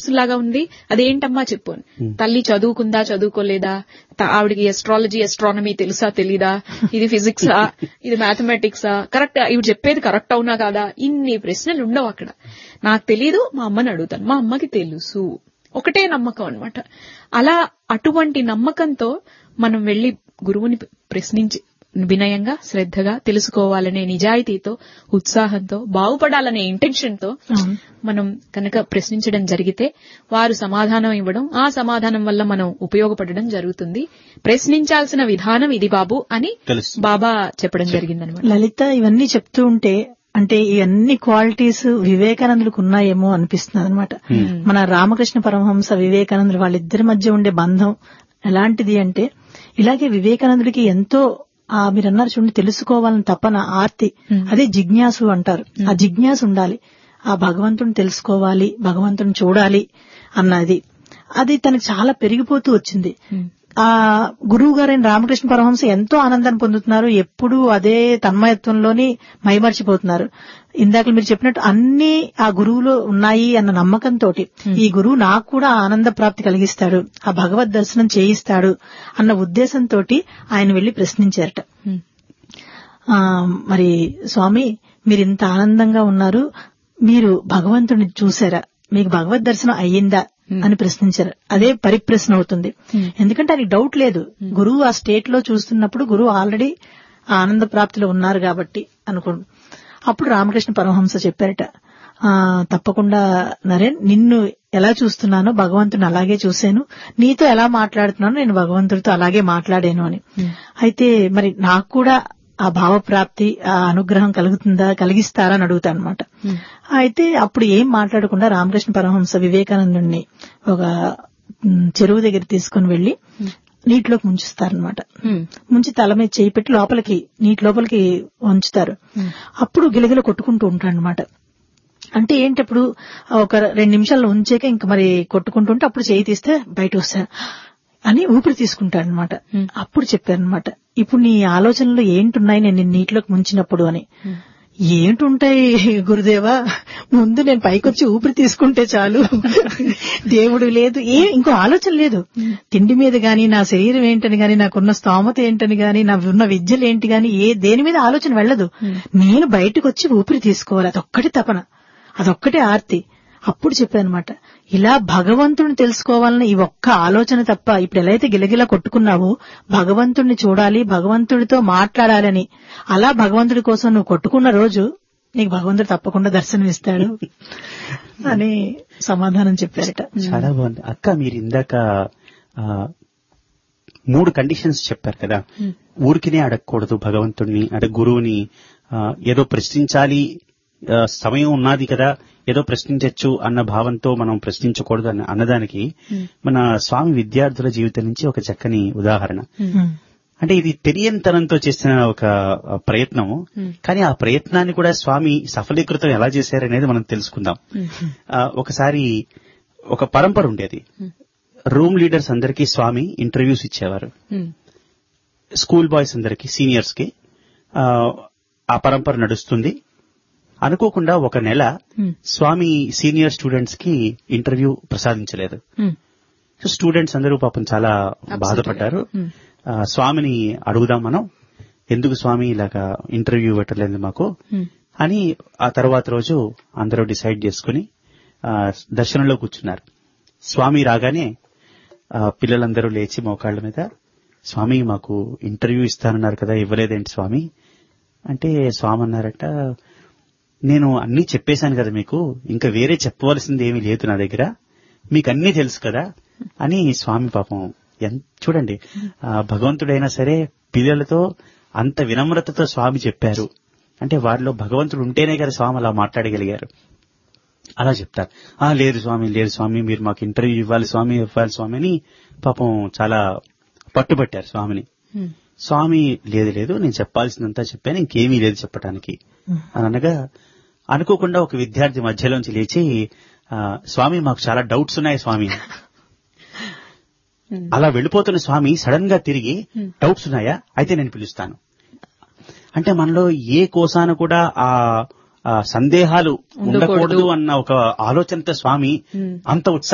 Box లాగా ఉంది అదేంటమ్మా చెప్పు అని. తల్లి చదువుకుందా చదువుకోలేదా త- ఆవిడకి ఎస్ట్రాలజీ ఎస్ట్రానమీ తెలుసా తెలీదా ఇది ఫిజిక్సా ఇది మ్యాథమెటిక్సా కరెక్ట్ ఇవి చెప్పేది కరెక్ట్ అవునా కాదా ఇన్ని ప్రశ్నలు ఉండవు అక్కడ నాకు తెలీదు మా అమ్మని అడుగుతాను మా అమ్మకి తెలుసు ఒకటే నమ్మకం అన్నమాట అలా అటువంటి నమ్మకంతో మనం వెళ్లి గురువుని ప్రశ్నించి వినయంగా శ్రద్ధగా తెలుసుకోవాలనే నిజాయితీతో ఉత్సాహంతో బాగుపడాలనే ఇంటెన్షన్ తో అవును. మనం కనుక ప్రశ్నించడం జరిగితే వారు సమాధానం ఇవ్వడం ఆ సమాధానం వల్ల మనం ఉపయోగపడడం జరుగుతుంది ప్రశ్నించాల్సిన విధానం ఇది బాబు అని తెలుసు. బాబా చెప్పడం జరిగిందనమాట లలిత ఇవన్నీ చెప్తూ ఉంటే అంటే ఇవన్నీ క్వాలిటీస్ వివేకానందులకు ఉన్నాయేమో అనిపిస్తుంది అనమాట మన రామకృష్ణ పరమహంస వివేకానందులు వాళ్ళిద్దరి మధ్య ఉండే బంధం ఎలాంటిది అంటే ఇలాగే వివేకానందుడికి ఎంతో ఆ మీరు అన్నారు చూడండి తెలుసుకోవాలని తపన ఆర్తి అదే జిజ్ఞాసు అంటారు ఆ జిజ్ఞాస ఉండాలి ఆ భగవంతుని తెలుసుకోవాలి భగవంతుని చూడాలి అన్నది అది తనకు చాలా పెరిగిపోతూ వచ్చింది ఆ గురువు గారైన రామకృష్ణ పరమహంస ఎంతో ఆనందాన్ని పొందుతున్నారు ఎప్పుడు అదే తన్మయత్వంలోని మైమర్చిపోతున్నారు ఇందాక మీరు చెప్పినట్టు అన్ని ఆ గురువులో ఉన్నాయి అన్న నమ్మకంతో ఈ గురువు నాకు కూడా ఆనంద ప్రాప్తి కలిగిస్తాడు ఆ భగవద్ దర్శనం చేయిస్తాడు అన్న ఉద్దేశంతో ఆయన వెళ్లి ప్రశ్నించారట ఆ మరి స్వామి మీరు ఇంత ఆనందంగా ఉన్నారు మీరు భగవంతుడిని చూసారా మీకు భగవద్ దర్శనం అయ్యిందా అని ప్రశ్నించారు అదే పరిప్రశ్న అవుతుంది ఎందుకంటే ఆయనకి డౌట్ లేదు గురువు ఆ స్టేట్ లో చూస్తున్నప్పుడు గురువు ఆల్రెడీ ఆనంద ప్రాప్తిలో ఉన్నారు కాబట్టి అనుకోండి అప్పుడు రామకృష్ణ పరమహంస చెప్పారట ఆ తప్పకుండా నరేన్ నిన్ను ఎలా చూస్తున్నానో భగవంతుని అలాగే చూశాను నీతో ఎలా మాట్లాడుతున్నానో నేను భగవంతుడితో అలాగే మాట్లాడాను అని అయితే మరి నాకు కూడా ఆ భావప్రాప్తి ఆ అనుగ్రహం కలుగుతుందా కలిగిస్తారా అని అడుగుతా అనమాట అయితే అప్పుడు ఏం మాట్లాడకుండా రామకృష్ణ పరమహంస వివేకానందుడిని ఒక మ్, చెరువు దగ్గర తీసుకుని వెళ్లి నీటిలోకి ముంచుస్తారనమాట ముంచి తల మీద చేయి పెట్టి లోపలికి నీటి లోపలికి ఉంచుతారు అప్పుడు గిలగిల కొట్టుకుంటూ ఉంటాడనమాట అంటే ఏంటప్పుడు ఒక రెండు నిమిషాలు ఉంచాక ఇంక మరి కొట్టుకుంటుంటే అప్పుడు చేయి తీస్తే బయట వస్తారు అని ఊపిరి తీసుకుంటాడనమాట అప్పుడు చెప్పారనమాట ఇప్పుడు నీ ఆలోచనలు ఏంటున్నాయి నేను నిన్ను నీటిలోకి ముంచినప్పుడు అని ఏంటుంటాయి గురుదేవా ముందు నేను పైకొచ్చి ఊపిరి తీసుకుంటే చాలు దేవుడు లేదు ఏ ఇంకో ఆలోచన లేదు తిండి మీద గాని నా శరీరం ఏంటని గాని నాకున్న స్తోమత ఏంటని గాని నా ఉన్న విద్యలు ఏంటి గాని ఏ దేని మీద ఆలోచన వెళ్ళదు నేను బయటకు వచ్చి ఊపిరి తీసుకోవాలి అదొక్కటి తపన అదొక్కటే ఆర్తి అప్పుడు చెప్పానమాట ఇలా భగవంతుని తెలుసుకోవాలని ఈ ఒక్క ఆలోచన తప్ప ఇప్పుడు ఎలా అయితే గిలగిలా కొట్టుకున్నావో భగవంతుడిని చూడాలి భగవంతుడితో మాట్లాడాలని అలా భగవంతుడి కోసం నువ్వు కొట్టుకున్న రోజు నీకు భగవంతుడు తప్పకుండా దర్శనం ఇస్తాడు అని సమాధానం చెప్పారట చాలా బాగుంది అక్క మీరు ఇందాక ఆ, మూడు కండిషన్స్ చెప్పారు కదా ఊరికినే అడగకూడదు భగవంతుడిని అడ గురువుని ఆ, ఏదో ప్రశ్నించాలి ఆ, సమయం ఉన్నది కదా ఏదో ప్రశ్నించవచ్చు అన్న భావంతో మనం ప్రశ్నించకూడదు అన్న అన్నదానికి మన స్వామి విద్యార్థుల జీవితం నుంచి ఒక చక్కని ఉదాహరణ అంటే ఇది తెలియనితనంతో చేసిన ఒక ప్రయత్నం కానీ ఆ ప్రయత్నాన్ని కూడా స్వామి సఫలీకృతం ఎలా చేశారనేది మనం తెలుసుకుందాం ఆ, ఒకసారి ఒక పరంపర ఉండేది రూమ్ లీడర్స్ అందరికీ స్వామి ఇంటర్వ్యూస్ ఇచ్చేవారు స్కూల్ బాయ్స్ అందరికి సీనియర్స్ కి ఆ, ఆ పరంపర నడుస్తుంది అనుకోకుండా ఒక నెల స్వామి సీనియర్ స్టూడెంట్స్ కి ఇంటర్వ్యూ ప్రసాదించలేదు సో స్టూడెంట్స్ అందరూ పాపం చాలా బాధపడ్డారు ఆ, స్వామిని అడుగుదాం మనం ఎందుకు స్వామి ఇలాగా ఇంటర్వ్యూ ఇవ్వట్లేదు మాకు అని ఆ తర్వాత రోజు అందరూ డిసైడ్ చేసుకుని ఆ, దర్శనంలో కూర్చున్నారు స్వామి రాగానే ఆ, పిల్లలందరూ లేచి మోకాళ్ళ మీద స్వామి మాకు ఇంటర్వ్యూ ఇస్తానన్నారు కదా ఇవ్వలేదేంటి స్వామి అంటే స్వామి అన్నారట నేను అన్నీ చెప్పేశాను కదా మీకు ఇంకా వేరే చెప్పవలసింది ఏమీ లేదు నా దగ్గర మీకు అన్నీ తెలుసు కదా అని స్వామి పాపం ఎన్ చూడండి ఆ, భగవంతుడైనా సరే పిల్లలతో అంత వినమ్రతతో స్వామి చెప్పారు అంటే వారిలో భగవంతుడు ఉంటేనే కదా స్వామి అలా మాట్లాడగలిగారు అలా చెప్తారు ఆ లేదు స్వామి లేదు స్వామి మీరు మాకు ఇంటర్వ్యూ ఇవ్వాలి స్వామి ఇవ్వాలి స్వామి అని పాపం చాలా పట్టుబట్టారు స్వామిని స్వామి లేదు లేదు నేను చెప్పాల్సిందంతా చెప్పాను ఇంకేమీ లేదు చెప్పడానికి అని అనగా అనుకోకుండా ఒక విద్యార్థి మధ్యలోంచి లేచి ఆ, స్వామి మాకు చాలా డౌట్స్ ఉన్నాయి స్వామి అలా వెళ్ళిపోతున్న స్వామి సడన్ గా తిరిగి డౌట్స్ ఉన్నాయా అయితే నేను పిలుస్తాను అంటే మనలో ఏ కోసాన కూడా ఆ ఆ సందేహాలు ఉండకూడదు అన్న ఒక ఆలోచనతో స్వామి అంత ఉత్సాహం